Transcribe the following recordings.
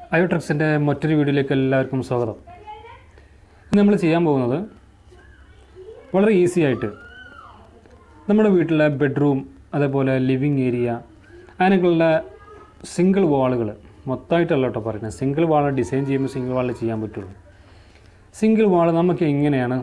അയോട്രിക്സിൻ്റെ മറ്റൊരു വീഡിയോയിലേക്ക് എല്ലാവർക്കും സ്വാഗതം ഇന്ന് നമ്മൾ ചെയ്യാൻ പോകുന്നത് വളരെ ഈസി ആയിട്ട് നമ്മുടെ വീട്ടിലെ ബെഡ്റൂം അതേപോലെ ലിവിങ് ഏരിയ അങ്ങനെയൊക്കെയുള്ള സിംഗിൾ വാളുകൾ മൊത്തമായിട്ടല്ല കേട്ടോ പറയുന്നത് സിംഗിൾ വാൾ ഡിസൈൻ ചെയ്യുമ്പോൾ സിംഗിൾ വാളിൽ ചെയ്യാൻ പറ്റുള്ളൂ സിംഗിൾ വാൾ നമുക്ക് എങ്ങനെയാണ്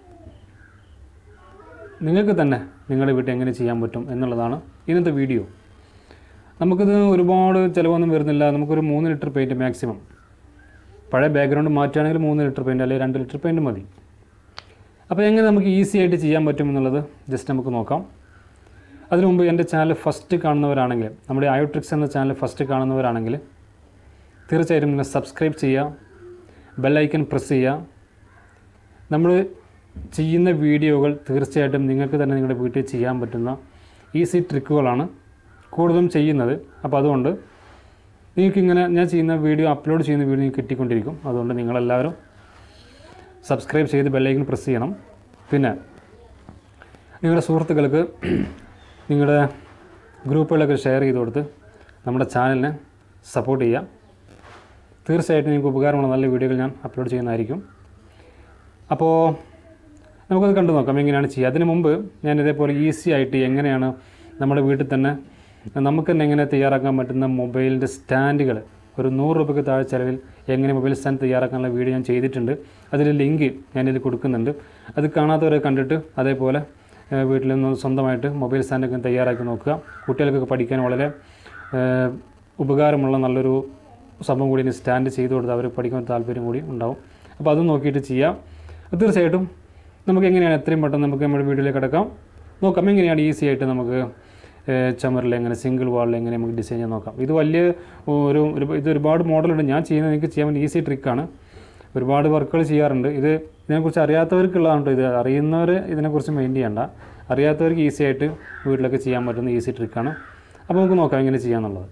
നിങ്ങൾക്ക് തന്നെ നിങ്ങളുടെ വീട്ടിൽ എങ്ങനെ ചെയ്യാൻ പറ്റും എന്നുള്ളതാണ് ഇന്നത്തെ വീഡിയോ നമുക്കിത് ഒരുപാട് ചിലവൊന്നും വരുന്നില്ല നമുക്കൊരു മൂന്ന് ലിറ്റർ പെയിൻറ്റ് മാക്സിമം പഴയ ബാക്ക്ഗ്രൗണ്ട് മാറ്റുകയാണെങ്കിൽ മൂന്ന് ലിറ്റർ പെയിൻറ്റ് അല്ലെങ്കിൽ രണ്ട് ലിറ്റർ പെയിൻറ്റ് മതി അപ്പോൾ എങ്ങനെ നമുക്ക് ഈസി ആയിട്ട് ചെയ്യാൻ പറ്റും എന്നുള്ളത് ജസ്റ്റ് നമുക്ക് നോക്കാം അതിനു മുമ്പ് എൻ്റെ ചാനൽ ഫസ്റ്റ് കാണുന്നവരാണെങ്കിൽ നമ്മുടെ അയോട്രിക്സ് എന്ന ചാനൽ ഫസ്റ്റ് കാണുന്നവരാണെങ്കിൽ തീർച്ചയായിട്ടും നിങ്ങൾ സബ്സ്ക്രൈബ് ചെയ്യുക ബെല്ലൈക്കൻ പ്രസ് ചെയ്യുക നമ്മൾ ചെയ്യുന്ന വീഡിയോകൾ തീർച്ചയായിട്ടും നിങ്ങൾക്ക് തന്നെ നിങ്ങളുടെ വീട്ടിൽ ചെയ്യാൻ പറ്റുന്ന ഈസി ട്രിക്കുകളാണ് കൂടുതലും ചെയ്യുന്നത് അപ്പോൾ അതുകൊണ്ട് നിങ്ങൾക്കിങ്ങനെ ഞാൻ ചെയ്യുന്ന വീഡിയോ അപ്ലോഡ് ചെയ്യുന്ന വീഡിയോ നിങ്ങൾക്ക് കിട്ടിക്കൊണ്ടിരിക്കും അതുകൊണ്ട് നിങ്ങളെല്ലാവരും സബ്സ്ക്രൈബ് ചെയ്ത് ബെല്ലൈക്കൻ പ്രസ് ചെയ്യണം പിന്നെ നിങ്ങളുടെ സുഹൃത്തുക്കൾക്ക് നിങ്ങളുടെ ഗ്രൂപ്പുകളൊക്കെ ഷെയർ ചെയ്ത് കൊടുത്ത് നമ്മുടെ ചാനലിനെ സപ്പോർട്ട് ചെയ്യാം തീർച്ചയായിട്ടും നിങ്ങൾക്ക് ഉപകാരമുള്ള നല്ല വീഡിയോകൾ ഞാൻ അപ്ലോഡ് ചെയ്യുന്നതായിരിക്കും അപ്പോൾ നമുക്കത് കണ്ടു നോക്കാം എങ്ങനെയാണ് ചെയ്യുക അതിന് മുമ്പ് ഞാൻ ഇതേപോലെ ഈസി ആയിട്ട് എങ്ങനെയാണ് നമ്മുടെ വീട്ടിൽ തന്നെ നമുക്ക് തന്നെ എങ്ങനെ തയ്യാറാക്കാൻ പറ്റുന്ന മൊബൈലിൻ്റെ സ്റ്റാൻഡുകൾ ഒരു നൂറ് രൂപയ്ക്ക് താഴെ ചിലവിൽ എങ്ങനെ മൊബൈൽ സ്റ്റാൻഡ് തയ്യാറാക്കാനുള്ള വീഡിയോ ഞാൻ ചെയ്തിട്ടുണ്ട് അതിൻ്റെ ലിങ്ക് ഞാനിത് കൊടുക്കുന്നുണ്ട് അത് കാണാത്തവരെ കണ്ടിട്ട് അതേപോലെ ഏഹ്, വീട്ടിൽ നിന്ന് സ്വന്തമായിട്ട് മൊബൈൽ സ്റ്റാൻഡൊക്കെ തയ്യാറാക്കി നോക്കുക കുട്ടികൾക്കൊക്കെ പഠിക്കാൻ വളരെ ഏഹ്, ഉപകാരമുള്ള നല്ലൊരു സംഭവം കൂടി ഇനി സ്റ്റാൻഡ് ചെയ്ത് കൊടുത്ത് അവർ പഠിക്കാൻ താല്പര്യം കൂടി ഉണ്ടാവും അപ്പോൾ അത് നോക്കിയിട്ട് ചെയ്യാം തീർച്ചയായിട്ടും നമുക്ക് എങ്ങനെയാണ് എത്രയും പെട്ടെന്ന് നമുക്ക് നമ്മുടെ വീഡിയോയിലേക്ക് കിടക്കാം നോക്കാം എങ്ങനെയാണ് ഈസി ആയിട്ട് നമുക്ക് ഏഹ്, ചുമരിൽ എങ്ങനെ സിംഗിൾ വാളിൽ എങ്ങനെ നമുക്ക് ഡിസൈൻ ചെയ്യാൻ നോക്കാം ഇത് വലിയ ഒരു ഒരു ഇത് ഒരുപാട് മോഡലുണ്ട് ഞാൻ ചെയ്യുന്നത് എനിക്ക് ചെയ്യാൻ വേണ്ടി ഈസി ട്രിക്കാണ് ഒരുപാട് വർക്കുകൾ ചെയ്യാറുണ്ട് ഇത് ഇതിനെക്കുറിച്ച് അറിയാത്തവർക്കുള്ളതാണ് കേട്ടോ ഇത് അറിയുന്നവർ ഇതിനെക്കുറിച്ച് മൈൻഡ് ചെയ്യണ്ട അറിയാത്തവർക്ക് ഈസി ആയിട്ട് വീട്ടിലൊക്കെ ചെയ്യാൻ പറ്റുന്ന ഈസി ട്രിക്കാണ് അപ്പോൾ നമുക്ക് നോക്കാം എങ്ങനെ ചെയ്യാമെന്നുള്ളത്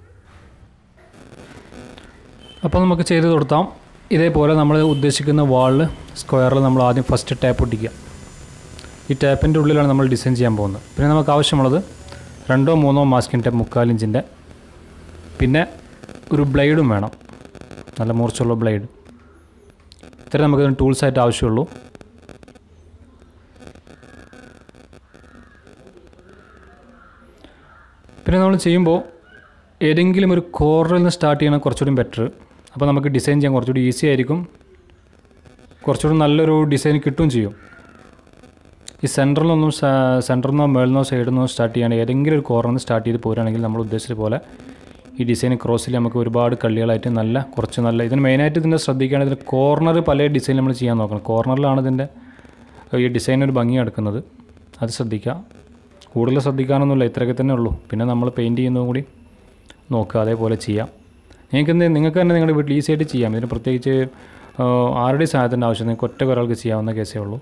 അപ്പോൾ നമുക്ക് ചെയ്ത് കൊടുത്താം ഇതേപോലെ നമ്മൾ ഉദ്ദേശിക്കുന്ന വാളിൽ സ്ക്വയറിൽ നമ്മൾ ആദ്യം ഫസ്റ്റ് ടാപ്പ് ഒട്ടിക്കുക ഈ ടാപ്പിൻ്റെ ഉള്ളിലാണ് നമ്മൾ ഡിസൈൻ ചെയ്യാൻ പോകുന്നത് പിന്നെ നമുക്ക് ആവശ്യമുള്ളത് രണ്ടോ മൂന്നോ മാസ്കിൻ ടാപ്പ് മുക്കാൽ ഇഞ്ചിൻ്റെ പിന്നെ ഒരു ബ്ലേഡും വേണം നല്ല മൂർച്ചുള്ള ബ്ലേഡ് ഇത്ര നമുക്ക് ടൂൾസായിട്ട് ആവശ്യമുള്ളൂ പിന്നെ നമ്മൾ ചെയ്യുമ്പോൾ ഏതെങ്കിലും ഒരു കോർണറിൽ നിന്ന് സ്റ്റാർട്ട് ചെയ്യണം കുറച്ചുകൂടി ബെറ്റർ അപ്പോൾ നമുക്ക് ഡിസൈൻ ചെയ്യാൻ കുറച്ചുകൂടി ഈസി ആയിരിക്കും കുറച്ചുകൂടി നല്ലൊരു ഡിസൈൻ കിട്ടുകയും ചെയ്യും ഈ സെൻറ്ററിൽ നിന്നും സെൻറ്ററിൽ നിന്നോ മേളിൽ നിന്നോ സൈഡിൽ നിന്നോ സ്റ്റാർട്ട് ചെയ്യാണ് ഏതെങ്കിലും ഒരു കോർണറിൽ നിന്ന് സ്റ്റാർട്ട് ചെയ്ത് പോരുകയാണെങ്കിൽ നമ്മൾ ഉദ്ദേശിച്ച പോലെ ഈ ഡിസൈൻ ക്രോസിൽ നമുക്ക് ഒരുപാട് കള്ളികളായിട്ട് നല്ല കുറച്ച് നല്ല ഇതിന് മെയിനായിട്ട് ഇതിൻ്റെ ശ്രദ്ധിക്കുകയാണെങ്കിൽ ഇതിൻ്റെ കോർണർ പല ഡിസൈൻ നമ്മൾ ചെയ്യാൻ നോക്കണം കോർണറിലാണ് ഇതിൻ്റെ ഈ ഡിസൈൻ ഒരു ഭംഗി എടുക്കുന്നത് അത് ശ്രദ്ധിക്കുക കൂടുതൽ ശ്രദ്ധിക്കാനൊന്നുമില്ല ഇത്രയൊക്കെ തന്നെ ഉള്ളൂ പിന്നെ നമ്മൾ പെയിൻറ്റ് ചെയ്യുന്നതും കൂടി നോക്കുക അതേപോലെ ചെയ്യാം നിങ്ങൾക്ക് എന്ത് നിങ്ങൾക്ക് തന്നെ നിങ്ങളുടെ വീട്ടിൽ ഈസി ആയിട്ട് ചെയ്യാം ഇതിന് പ്രത്യേകിച്ച് ആ, ആരുടെയും സഹായത്തിൻ്റെ ആവശ്യം നിങ്ങൾക്ക് ഒറ്റ ഒരാൾക്ക് ചെയ്യാവുന്ന കേസേ ഉള്ളൂ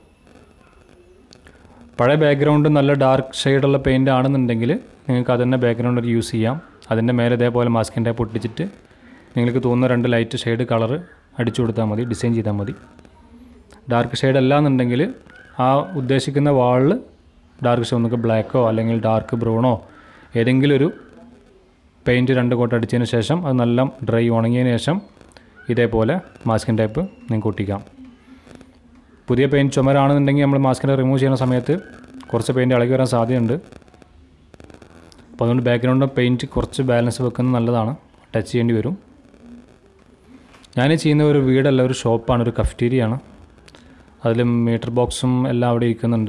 പഴയ ബാക്ക്ഗ്രൗണ്ട് നല്ല ഡാർക്ക് ഷെയ്ഡുള്ള പെയിൻ്റ് ആണെന്നുണ്ടെങ്കിൽ നിങ്ങൾക്ക് അതന്നെ ബാക്ക്ഗ്രൗണ്ട് യൂസ് ചെയ്യാം അതിൻ്റെ മേലെ ഇതേപോലെ മാസ്കിൻ ടൈപ്പ് ഒട്ടിച്ചിട്ട് നിങ്ങൾക്ക് തോന്നുന്ന രണ്ട് ലൈറ്റ് ഷെയ്ഡ് കളർ അടിച്ചു കൊടുത്താൽ മതി ഡിസൈൻ ചെയ്താൽ മതി ഡാർക്ക് ഷെയ്ഡ് അല്ല എന്നുണ്ടെങ്കിൽ ആ ഉദ്ദേശിക്കുന്ന വാളിൽ ഡാർക്ക് ഷെയ്ഡ് നിങ്ങൾക്ക് ബ്ലാക്കോ അല്ലെങ്കിൽ ഡാർക്ക് ബ്രൗണോ ഏതെങ്കിലും ഒരു പെയിൻറ്റ് രണ്ട് കോട്ട് അടിച്ചതിന് ശേഷം അത് നല്ല ഡ്രൈ ഉണങ്ങിയതിന് ശേഷം ഇതേപോലെ മാസ്കിൻ ടൈപ്പ് നിങ്ങൾക്ക് ഒട്ടിക്കാം പുതിയ പെയിൻറ്റ് ചുമരാണെന്നുണ്ടെങ്കിൽ നമ്മൾ മാസ്കിനെ റിമൂവ് ചെയ്യുന്ന സമയത്ത് കുറച്ച് പെയിൻറ്റ് ഇളകി വരാൻ സാധ്യതയുണ്ട് അപ്പോൾ അതുകൊണ്ട് ബാക്ക്ഗ്രൗണ്ട് പെയിൻറ്റ് കുറച്ച് ബാലൻസ് വെക്കുന്നത് നല്ലതാണ് ടച്ച് ചെയ്യേണ്ടി വരും ഞാൻ ചെയ്യുന്ന ഒരു വീടല്ല ഒരു ഷോപ്പാണ് ഒരു കഫ്റ്റീരിയാണ് അതിൽ മീറ്റർ ബോക്സും എല്ലാം അവിടെ ഇരിക്കുന്നുണ്ട്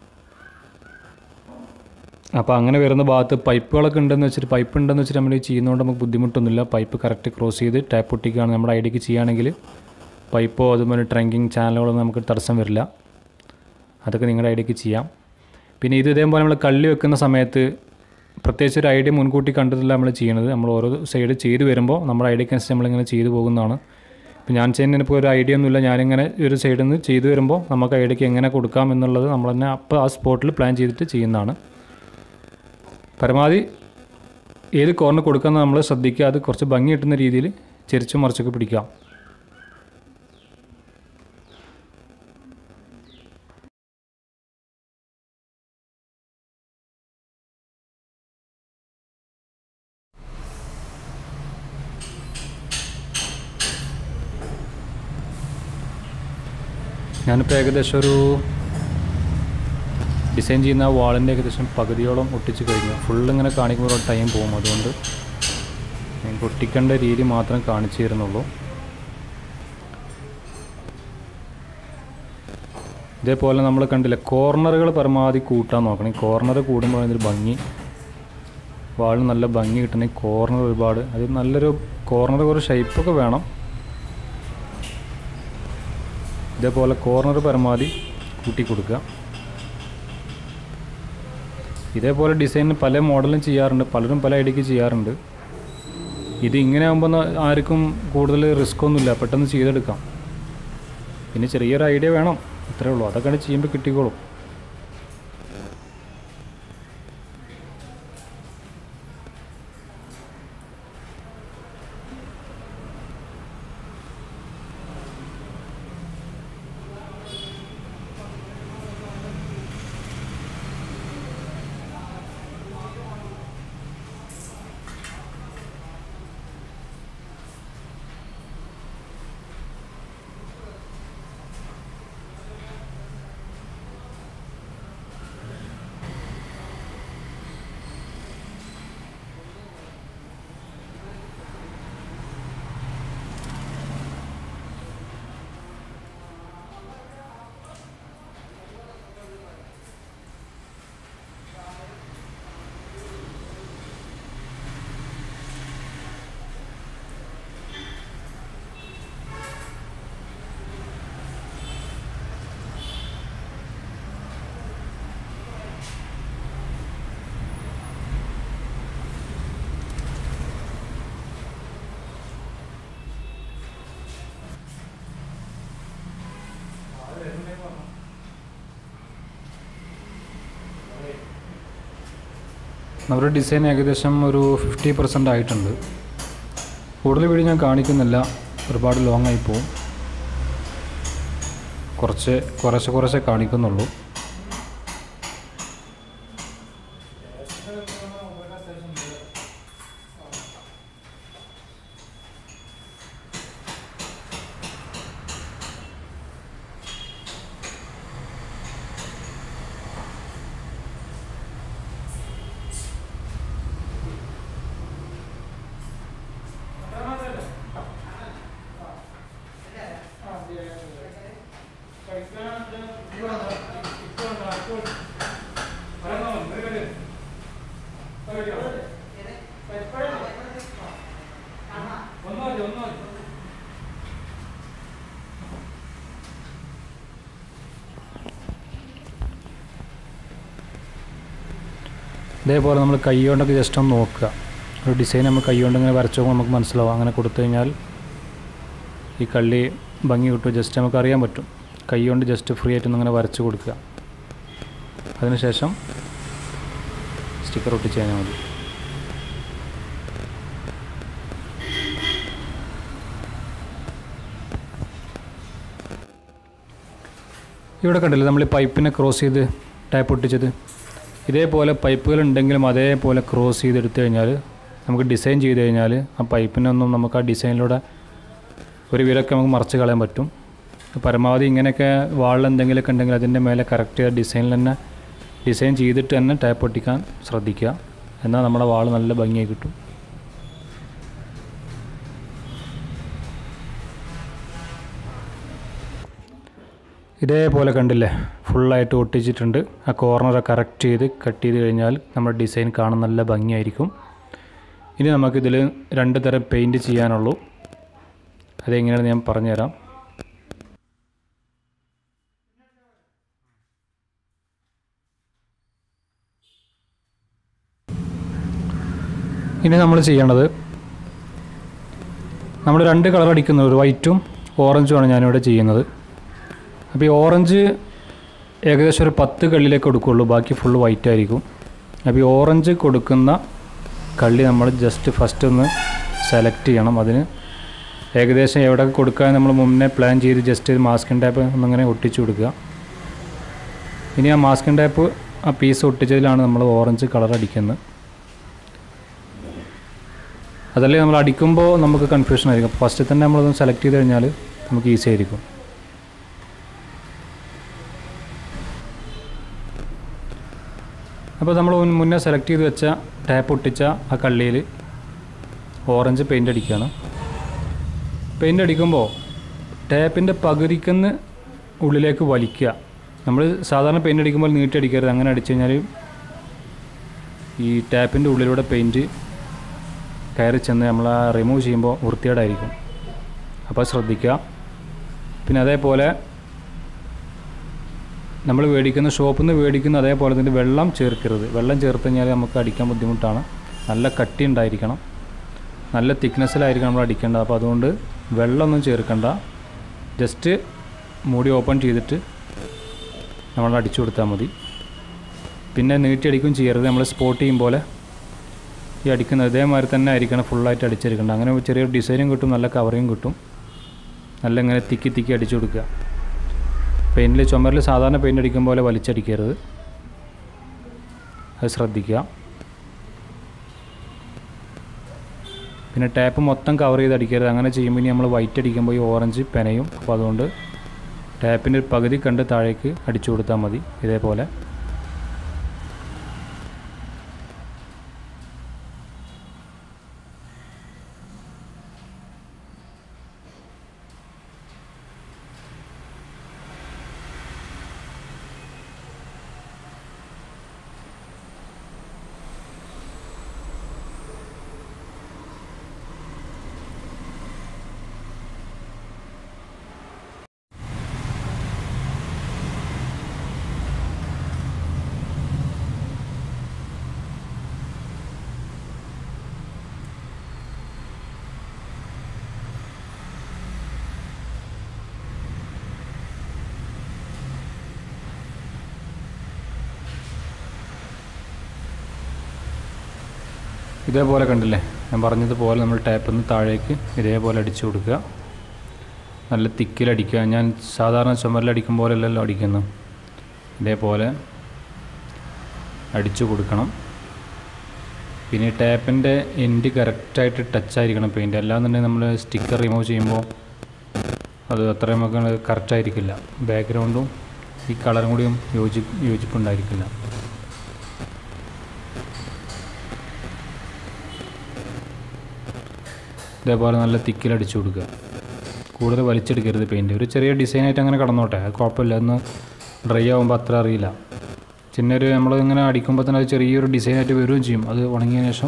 അപ്പോൾ അങ്ങനെ വരുന്ന ഭാഗത്ത് പൈപ്പുകളൊക്കെ ഉണ്ടെന്ന് വെച്ചിട്ട് പൈപ്പ് ഉണ്ടെന്ന് വെച്ചിട്ട് നമ്മൾ ഈ ചെയ്യുന്നതുകൊണ്ട് നമുക്ക് ബുദ്ധിമുട്ടൊന്നുമില്ല പൈപ്പ് കറക്റ്റ് ക്രോസ് ചെയ്ത് ടാപ്പ് ഒട്ടിക്കുകയാണ് നമ്മുടെ ഐഡിയക്ക് ചെയ്യുകയാണെങ്കിൽ പൈപ്പോ അതുപോലെ ട്രങ്കിങ് ചാനലുകളൊന്നും നമുക്ക് തടസ്സം വരില്ല അതൊക്കെ നിങ്ങളുടെ ഐഡിയക്ക് ചെയ്യാം പിന്നെ ഇത് ഇതേപോലെ നമ്മൾ കള്ളി വെക്കുന്ന സമയത്ത് പ്രത്യേകിച്ച് ഒരു ഐഡിയ മുൻകൂട്ടി കണ്ടിട്ടില്ല നമ്മൾ ചെയ്യണത് നമ്മൾ ഓരോ സൈഡ് ചെയ്ത് വരുമ്പോൾ നമ്മുടെ ഐഡിയക്കനുസരിച്ച് നമ്മളിങ്ങനെ ചെയ്തു പോകുന്നതാണ് ഇപ്പോൾ ഞാൻ ചെയ്യുന്നതിന് ഇപ്പോൾ ഒരു ഐഡിയ ഒന്നുമില്ല ഞാനിങ്ങനെ ഒരു സൈഡിൽ നിന്ന് ചെയ്തു വരുമ്പോൾ നമുക്ക് ഐഡിയക്ക് എങ്ങനെ കൊടുക്കാം എന്നുള്ളത് നമ്മൾ തന്നെ അപ്പോൾ ആ സ്പോട്ടിൽ പ്ലാൻ ചെയ്തിട്ട് ചെയ്യുന്നതാണ് പരമാവധി ഏത് കോർണർ കൊടുക്കാമെന്ന് നമ്മൾ ശ്രദ്ധിക്കുക അത് കുറച്ച് ഭംഗി കിട്ടുന്ന രീതിയിൽ ചെരിച്ചും മറിച്ചൊക്കെ പിടിക്കാം ഞാനിപ്പോൾ ഏകദേശം ഒരു ഡിസൈൻ ചെയ്യുന്ന വാളിൻ്റെ ഏകദേശം പകുതിയോളം ഒട്ടിച്ച് കഴിഞ്ഞു ഫുള്ള് ഇങ്ങനെ കാണിക്കുമ്പോൾ ടൈം പോകും അതുകൊണ്ട് എനിക്ക് ഒട്ടിക്കേണ്ട രീതി മാത്രം കാണിച്ചു തരുന്നുള്ളൂ ഇതേപോലെ നമ്മൾ കണ്ടില്ല കോർണറുകൾ പരമാവധി കൂട്ടാൻ നോക്കണം ഈ കോർണർ കൂടുമ്പോൾ അതിൻ്റെ ഭംഗി വാളിന് നല്ല ഭംഗി കിട്ടണമെങ്കിൽ കോർണർ ഒരുപാട് അത് നല്ലൊരു കോർണർ കുറച്ച് ഷേപ്പൊക്കെ വേണം ഇതേപോലെ കോർണർ പരമാവധി കൂട്ടി കൊടുക്കുക ഇതേപോലെ ഡിസൈൻ പല മോഡലും ചെയ്യാറുണ്ട് പലരും പല ഐഡിയക്ക് ചെയ്യാറുണ്ട് ഇത് ഇങ്ങനെ ആകുമ്പോൾ ആർക്കും കൂടുതൽ റിസ്ക് ഒന്നുമില്ല പെട്ടെന്ന് ചെയ്തെടുക്കാം പിന്നെ ചെറിയൊരു ഐഡിയ വേണം അത്രേ ഉള്ളൂ അതൊക്കെ ചെയ്യുമ്പോൾ കിട്ടിക്കോളും നമ്മുടെ ഡിസൈൻ ഏകദേശം ഒരു ഫിഫ്റ്റി പെർസെൻ്റ് ആയിട്ടുണ്ട് കൂടുതൽ വീഡിയോ ഞാൻ കാണിക്കുന്നില്ല ഒരുപാട് ലോങ് ആയി പോവും കുറച്ച് കുറച്ച് കുറച്ച് കാണിക്കുന്നുള്ളൂ ഇതേപോലെ നമ്മൾ കൈ കൊണ്ടൊക്കെ ജസ്റ്റ് ഒന്ന് നോക്കുക ഒരു ഡിസൈൻ നമ്മൾ കൈ കൊണ്ട് ഇങ്ങനെ വരച്ചു നമുക്ക് മനസ്സിലാവും അങ്ങനെ കൊടുത്തു കഴിഞ്ഞാൽ ഈ കള്ളി ഭംഗി കിട്ടും ജസ്റ്റ് നമുക്ക് അറിയാൻ പറ്റും കൈ കൊണ്ട് ജസ്റ്റ് ഫ്രീ ആയിട്ട് ഇങ്ങനെ വരച്ച് കൊടുക്കുക അതിനുശേഷം സ്റ്റിക്കർ ഒട്ടിച്ച് കഴിഞ്ഞാൽ മതി ഇവിടെ കണ്ടില്ലേ നമ്മൾ ഈ പൈപ്പിനെ ക്രോസ് ചെയ്ത് ടാപ്പ് ഒട്ടിച്ചത് ഇതേപോലെ പൈപ്പുകൾ ഉണ്ടെങ്കിലും അതേപോലെ ക്രോസ് ചെയ്തെടുത്തു കഴിഞ്ഞാൽ നമുക്ക് ഡിസൈൻ ചെയ്ത് കഴിഞ്ഞാൽ ആ പൈപ്പിനൊന്നും നമുക്ക് ആ ഡിസൈനിലൂടെ ഒരു വിലൊക്കെ നമുക്ക് മറച്ച് കളയാൻ പറ്റും പരമാവധി ഇങ്ങനെയൊക്കെ വാളിൽ എന്തെങ്കിലുമൊക്കെ ഉണ്ടെങ്കിൽ അതിൻ്റെ മേലെ കറക്റ്റ് ഡിസൈനിൽ തന്നെ ഡിസൈൻ ചെയ്തിട്ട് തന്നെ ടാപ്പ് ഒട്ടിക്കാൻ ശ്രദ്ധിക്കുക എന്നാൽ നമ്മുടെ വാൾ നല്ല ഭംഗിയായി കിട്ടും ഇതേപോലെ കണ്ടില്ലേ ഫുള്ളായിട്ട് ഒട്ടിച്ചിട്ടുണ്ട് ആ കോർണർ കറക്റ്റ് ചെയ്ത് കട്ട് ചെയ്ത് കഴിഞ്ഞാൽ നമ്മുടെ ഡിസൈൻ കാണാൻ നല്ല ഭംഗിയായിരിക്കും ഇനി നമുക്കിതിൽ രണ്ട് തരം പെയിൻറ്റ് ചെയ്യാനുള്ളൂ അതെങ്ങനെയാണെന്ന് ഞാൻ പറഞ്ഞുതരാം ഇനി നമ്മൾ ചെയ്യേണ്ടത് നമ്മൾ രണ്ട് കളർ അടിക്കുന്നത് ഒരു വൈറ്റും ഓറഞ്ചുമാണ് ഞാനിവിടെ ചെയ്യുന്നത് അപ്പോൾ ഈ ഓറഞ്ച് ഏകദേശം ഒരു പത്ത് കള്ളിയിലേക്ക് കൊടുക്കുകയുള്ളൂ ബാക്കി ഫുള്ള് വൈറ്റ് ആയിരിക്കും അപ്പോൾ ഈ ഓറഞ്ച് കൊടുക്കുന്ന കള്ളി നമ്മൾ ജസ്റ്റ് ഫസ്റ്റ് ഒന്ന് സെലക്ട് ചെയ്യണം അതിന് ഏകദേശം എവിടെ കൊടുക്കാൻ നമ്മൾ മുന്നേ പ്ലാൻ ചെയ്ത് ജസ്റ്റ് മാസ്കിൻ ടാപ്പ് ഒന്നിങ്ങനെ ഒട്ടിച്ചു കൊടുക്കുക ഇനി ആ മാസ്കിൻ ടാപ്പ് ആ പീസ് ഒട്ടിച്ചതിലാണ് നമ്മൾ ഓറഞ്ച് കളർ അടിക്കുന്നത് അതല്ലേ നമ്മൾ അടിക്കുമ്പോൾ നമുക്ക് കൺഫ്യൂഷൻ ആയിരിക്കും ഫസ്റ്റ് തന്നെ നമ്മളതൊന്ന് സെലക്ട് ചെയ്ത് കഴിഞ്ഞാൽ നമുക്ക് ഈസി ആയിരിക്കും അപ്പോൾ നമ്മൾ മുൻ- മുന്നേ സെലക്ട് ചെയ്ത് വെച്ച ടാപ്പ് ഒട്ടിച്ച ആ കള്ളിയിൽ ഓറഞ്ച് പെയിൻ്റ് അടിക്കുകയാണ് പെയിൻ്റ് അടിക്കുമ്പോൾ ടാപ്പിൻ്റെ പകുതിക്കുന്ന് ഉള്ളിലേക്ക് വലിക്കുക നമ്മൾ സാധാരണ പെയിൻ്റ് അടിക്കുമ്പോൾ നീട്ടി അടിക്കരുത് അങ്ങനെ അടിച്ചു കഴിഞ്ഞാൽ ഈ ടാപ്പിൻ്റെ ഉള്ളിലൂടെ പെയിൻറ്റ് കയറി ചെന്ന് നമ്മൾ ആ റിമൂവ് ചെയ്യുമ്പോൾ വൃത്തികേടായിരിക്കും അപ്പോൾ ശ്രദ്ധിക്കുക പിന്നെ അതേപോലെ നമ്മൾ മേടിക്കുന്ന ഷോപ്പിൽ നിന്ന് മേടിക്കുന്ന അതേപോലെ തന്നെ വെള്ളം ചേർക്കരുത് വെള്ളം ചേർത്ത് കഴിഞ്ഞാൽ നമുക്ക് അടിക്കാൻ ബുദ്ധിമുട്ടാണ് നല്ല കട്ടി ഉണ്ടായിരിക്കണം നല്ല തിക്നെസ്സിലായിരിക്കണം നമ്മൾ അടിക്കേണ്ടത് അപ്പോൾ അതുകൊണ്ട് വെള്ളമൊന്നും ചേർക്കണ്ട ജസ്റ്റ് മൂടി ഓപ്പൺ ചെയ്തിട്ട് നമ്മൾ അടിച്ചു കൊടുത്താൽ മതി പിന്നെ നീട്ടി അടിക്കുകയും ചെയ്യരുത് നമ്മൾ സ്പോട്ട് ചെയ്യും പോലെ ഈ അടിക്കുന്നത് ഇതേമാതിരി തന്നെ ആയിരിക്കണം ഫുള്ളായിട്ട് അടിച്ചെടുക്കേണ്ടത് അങ്ങനെ ചെറിയൊരു ഡിസൈനും കിട്ടും നല്ല കവറിങ് കിട്ടും നല്ല ഇങ്ങനെ തിക്കി തിക്കി അടിച്ചു കൊടുക്കുക പെയിൻറ്റിൽ ചുമരിൽ സാധാരണ പെയിൻ്റ് അടിക്കും പോലെ വലിച്ചടിക്കരുത് അത് ശ്രദ്ധിക്കുക പിന്നെ ടാപ്പ് മൊത്തം കവർ ചെയ്ത് അടിക്കരുത് അങ്ങനെ ചെയ്യുമ്പോൾ ഇനി നമ്മൾ വൈറ്റ് അടിക്കുമ്പോൾ ഈ ഓറഞ്ച് പെനയും അപ്പോൾ അതുകൊണ്ട് ടാപ്പിൻ്റെ ഒരു പകുതി കണ്ട് താഴേക്ക് അടിച്ചു കൊടുത്താൽ മതി ഇതേപോലെ ഇതേപോലെ കണ്ടില്ലേ ഞാൻ പറഞ്ഞതുപോലെ നമ്മൾ ടാപ്പിൽ നിന്ന് താഴേക്ക് ഇതേപോലെ അടിച്ചു കൊടുക്കുക നല്ല തിക്കിലടിക്കുക ഞാൻ സാധാരണ ചുമരിലടിക്കും പോലെയല്ലല്ലോ അടിക്കുന്നത് ഇതേപോലെ അടിച്ചു കൊടുക്കണം പിന്നെ ഈ ടാപ്പിൻ്റെ എൻഡ് കറക്റ്റായിട്ട് ടച്ച് ആയിരിക്കണം പെയിൻറ്റ് അല്ലാന്നുണ്ടെങ്കിൽ നമ്മൾ സ്റ്റിക്കർ റിമൂവ് ചെയ്യുമ്പോൾ അത് അത്രയും നമുക്ക് കറക്റ്റായിരിക്കില്ല ബാക്ക്ഗ്രൗണ്ടും ഈ കളറും കൂടിയും യോജി യോജിപ്പുണ്ടായിരിക്കില്ല ഇതേപോലെ നല്ല തിക്കിൽ അടിച്ചു കൊടുക്കുക കൂടുതൽ വലിച്ചെടുക്കരുത് പെയിൻറ്റ് ഒരു ചെറിയ ഡിസൈനായിട്ട് അങ്ങനെ കടന്നോട്ടെ അത് കുഴപ്പമില്ല ഒന്ന് ഡ്രൈ ആകുമ്പോൾ അത്ര അറിയില്ല ചിന്നൊരു നമ്മൾ ഇങ്ങനെ അടിക്കുമ്പോൾ തന്നെ അത് ചെറിയൊരു ഡിസൈനായിട്ട് വരികയും ചെയ്യും അത് ഉണങ്ങിയതിന് ശേഷം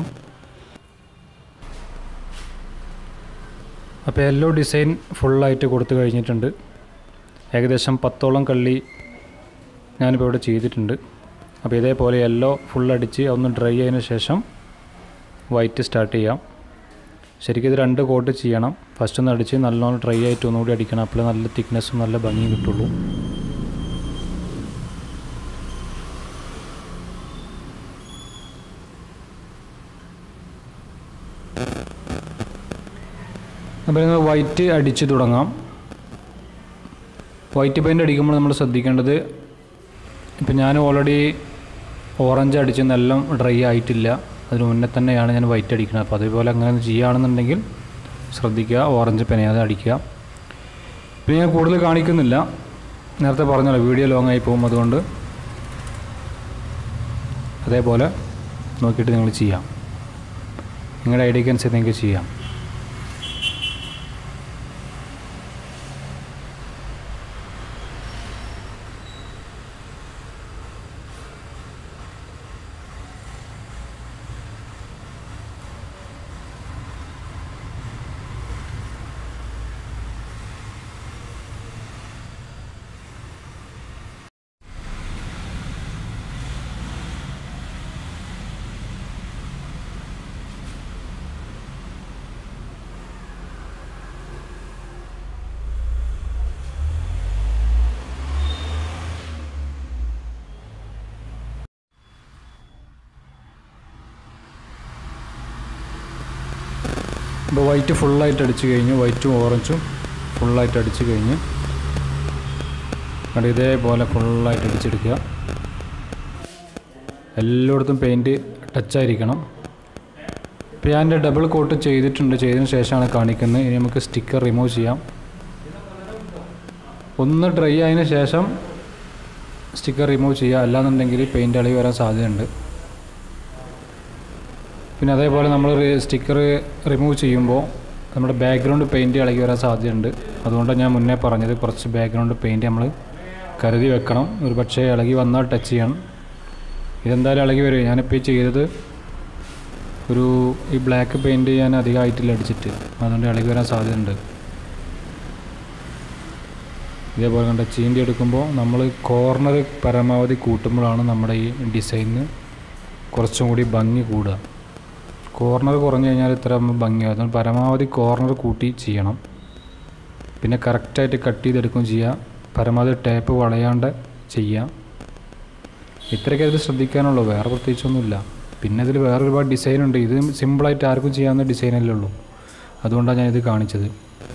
അപ്പോൾ യെല്ലോ ഡിസൈൻ ഫുള്ളായിട്ട് കൊടുത്തു കഴിഞ്ഞിട്ടുണ്ട് ഏകദേശം പത്തോളം കള്ളി ഞാനിപ്പോൾ ഇവിടെ ചെയ്തിട്ടുണ്ട് അപ്പോൾ ഇതേപോലെ യെല്ലോ ഫുൾ അടിച്ച് ഒന്ന് ഡ്രൈ ആയതിനു ശേഷം വൈറ്റ് സ്റ്റാർട്ട് ചെയ്യാം ശരിക്കും ഇത് രണ്ട് കോട്ട് ചെയ്യണം ഫസ്റ്റ് ഒന്ന് അടിച്ച് നല്ലോണം ഡ്രൈ ആയിട്ട് ഒന്നുകൂടി അടിക്കണം അപ്പോൾ നല്ല തിക്നെസ്സും നല്ല ഭംഗിയും കിട്ടുള്ളൂ അപ്പോൾ നിങ്ങൾ വൈറ്റ് അടിച്ച് തുടങ്ങാം വൈറ്റ് പെയിൻ്റ് അടിക്കുമ്പോൾ നമ്മൾ ശ്രദ്ധിക്കേണ്ടത് ഇപ്പം ഞാൻ ഓൾറെഡി ഓറഞ്ച് അടിച്ച് നല്ല ഡ്രൈ ആയിട്ടില്ല അതിന് മുന്നേ തന്നെയാണ് ഞാൻ വൈറ്റ് അടിക്കുന്നത് അപ്പോൾ അതേപോലെ അങ്ങനെ ചെയ്യുകയാണെന്നുണ്ടെങ്കിൽ ശ്രദ്ധിക്കുക ഓറഞ്ച് പെനയാതെ അടിക്കുക പിന്നെ ഞാൻ കൂടുതൽ കാണിക്കുന്നില്ല നേരത്തെ പറഞ്ഞല്ലോ വീഡിയോ ലോങ് ആയി പോകും അതുകൊണ്ട് അതേപോലെ നോക്കിയിട്ട് നിങ്ങൾ ചെയ്യാം നിങ്ങളുടെ ഐഡിയക്ക് അനുസരിച്ച് നിങ്ങൾക്ക് ചെയ്യാം ഇപ്പോൾ വൈറ്റ് ഫുള്ളായിട്ട് അടിച്ച് കഴിഞ്ഞു വൈറ്റും ഓറഞ്ചും ഫുള്ളായിട്ട് അടിച്ച് കഴിഞ്ഞ് കണ്ട് ഇതേപോലെ ഫുള്ളായിട്ട് അടിച്ചെടുക്കുക എല്ലായിടത്തും പെയിൻറ്റ് ടച്ചായിരിക്കണം ഇപ്പോൾ ഞാൻ എൻ്റെ ഡബിൾ കോട്ട് ചെയ്തിട്ടുണ്ട് ചെയ്തതിന് ശേഷമാണ് കാണിക്കുന്നത് ഇനി നമുക്ക് സ്റ്റിക്കർ റിമൂവ് ചെയ്യാം ഒന്ന് ഡ്രൈ ആയതിനു ശേഷം സ്റ്റിക്കർ റിമൂവ് ചെയ്യുക അല്ലാന്നുണ്ടെങ്കിൽ പെയിൻറ്റ് അളി വരാൻ സാധ്യതയുണ്ട് പിന്നെ അതേപോലെ നമ്മൾ സ്റ്റിക്കർ റിമൂവ് ചെയ്യുമ്പോൾ നമ്മുടെ ബാക്ക്ഗ്രൗണ്ട് പെയിൻറ്റ് ഇളകി വരാൻ സാധ്യതയുണ്ട് അതുകൊണ്ടാണ് ഞാൻ മുന്നേ പറഞ്ഞത് കുറച്ച് ബാക്ക്ഗ്രൗണ്ട് പെയിൻറ്റ് നമ്മൾ കരുതി വെക്കണം ഒരു പക്ഷേ ഇളകി വന്നാൽ ടച്ച് ചെയ്യണം ഇതെന്തായാലും ഇളകി വരും ഞാനിപ്പോൾ ഈ ചെയ്തത് ഒരു ഈ ബ്ലാക്ക് പെയിൻറ്റ് ഞാൻ അധികമായിട്ടില്ല അടിച്ചിട്ട് അതുകൊണ്ട് ഇളകി വരാൻ സാധ്യതയുണ്ട് ഇതേപോലെ കണ്ട ചീന്തി എടുക്കുമ്പോൾ നമ്മൾ കോർണർ പരമാവധി കൂട്ടുമ്പോഴാണ് നമ്മുടെ ഈ ഡിസൈനിന് കുറച്ചും കൂടി ഭംഗി കൂടുക കോർണർ കുറഞ്ഞു കഴിഞ്ഞാൽ ഇത്ര ഭംഗിയാകും അതുകൊണ്ട് പരമാവധി കോർണർ കൂട്ടി ചെയ്യണം പിന്നെ കറക്റ്റായിട്ട് കട്ട് ചെയ്തെടുക്കുകയും ചെയ്യുക പരമാവധി ടേപ്പ് വളയാണ്ട് ചെയ്യുക ഇത്രയൊക്കെ അതിൽ ശ്രദ്ധിക്കാനുള്ളൂ വേറെ പ്രത്യേകിച്ചൊന്നുമില്ല പിന്നെ ഇതിൽ വേറെ ഒരുപാട് ഡിസൈൻ ഉണ്ട് ഇത് സിമ്പിളായിട്ട് ആർക്കും ചെയ്യാവുന്ന ഡിസൈനല്ലേ ഉള്ളൂ അതുകൊണ്ടാണ് ഞാൻ ഇത് കാണിച്ചത്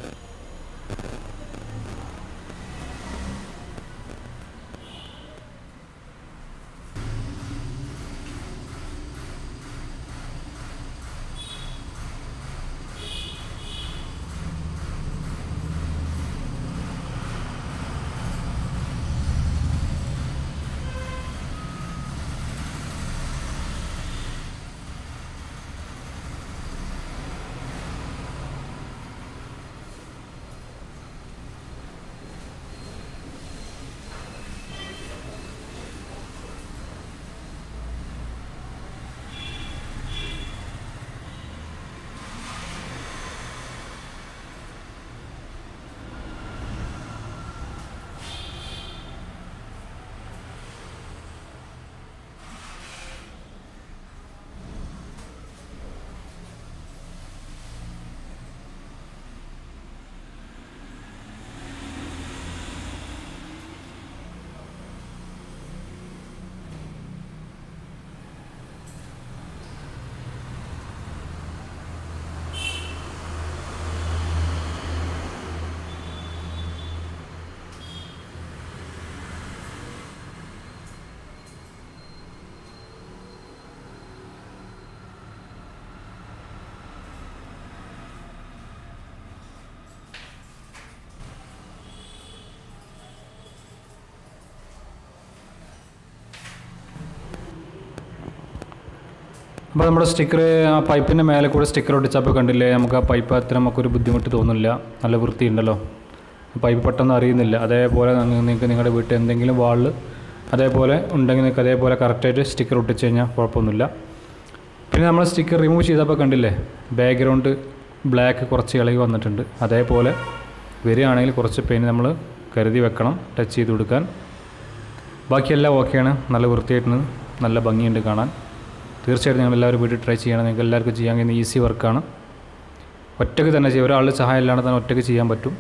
അപ്പോൾ നമ്മുടെ സ്റ്റിക്കർ ആ പൈപ്പിൻ്റെ മേലെ കൂടെ സ്റ്റിക്കർ ഒട്ടിച്ചപ്പോൾ കണ്ടില്ലേ നമുക്ക് ആ പൈപ്പ് അത്ര നമുക്കൊരു ബുദ്ധിമുട്ട് തോന്നില്ല നല്ല വൃത്തിയുണ്ടല്ലോ പൈപ്പ് പെട്ടെന്ന് അറിയുന്നില്ല അതേപോലെ നിങ്ങ- നിങ്ങൾക്ക് നിങ്ങളുടെ വീട്ടിൽ എന്തെങ്കിലും വാളിൽ അതേപോലെ ഉണ്ടെങ്കിൽ നിങ്ങൾക്ക് അതേപോലെ കറക്റ്റായിട്ട് സ്റ്റിക്കർ ഒട്ടിച്ച് കഴിഞ്ഞാൽ കുഴപ്പമൊന്നുമില്ല പിന്നെ നമ്മൾ സ്റ്റിക്കർ റിമൂവ് ചെയ്തപ്പോൾ കണ്ടില്ലേ ബാക്ക്ഗ്രൗണ്ട് ബ്ലാക്ക് കുറച്ച് ഇളകി വന്നിട്ടുണ്ട് അതേപോലെ വരികയാണെങ്കിൽ കുറച്ച് പെയിൻറ്റ് നമ്മൾ കരുതി വെക്കണം ടച്ച് ചെയ്ത് കൊടുക്കാൻ ബാക്കിയെല്ലാം ഓക്കെയാണ് നല്ല വൃത്തിയായിട്ട് നല്ല ഭംഗിയുണ്ട് കാണാൻ തീർച്ചയായിട്ടും നിങ്ങൾ എല്ലാവരും വീട്ടിൽ ട്രൈ ചെയ്യണം നിങ്ങൾക്ക് എല്ലാവർക്കും ചെയ്യാൻ കഴിയുന്ന ഈസി വർക്കാണ് ഒറ്റയ്ക്ക് തന്നെ ചെയ്യാം ഒരാളുടെ സഹായം ഇല്ലാണ്ട് തന്നെ ഒറ്റയ്ക്ക് ചെയ്യാൻ പറ്റും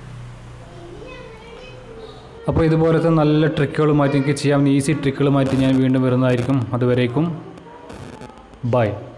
അപ്പോൾ ഇതുപോലത്തെ നല്ല ട്രിക്കുകളുമായിട്ട് എനിക്ക് ചെയ്യാവുന്ന ഈസി ട്രിക്കുകളുമായിട്ട് ഞാൻ വീണ്ടും വരുന്നതായിരിക്കും അതുവരേക്കും ബൈ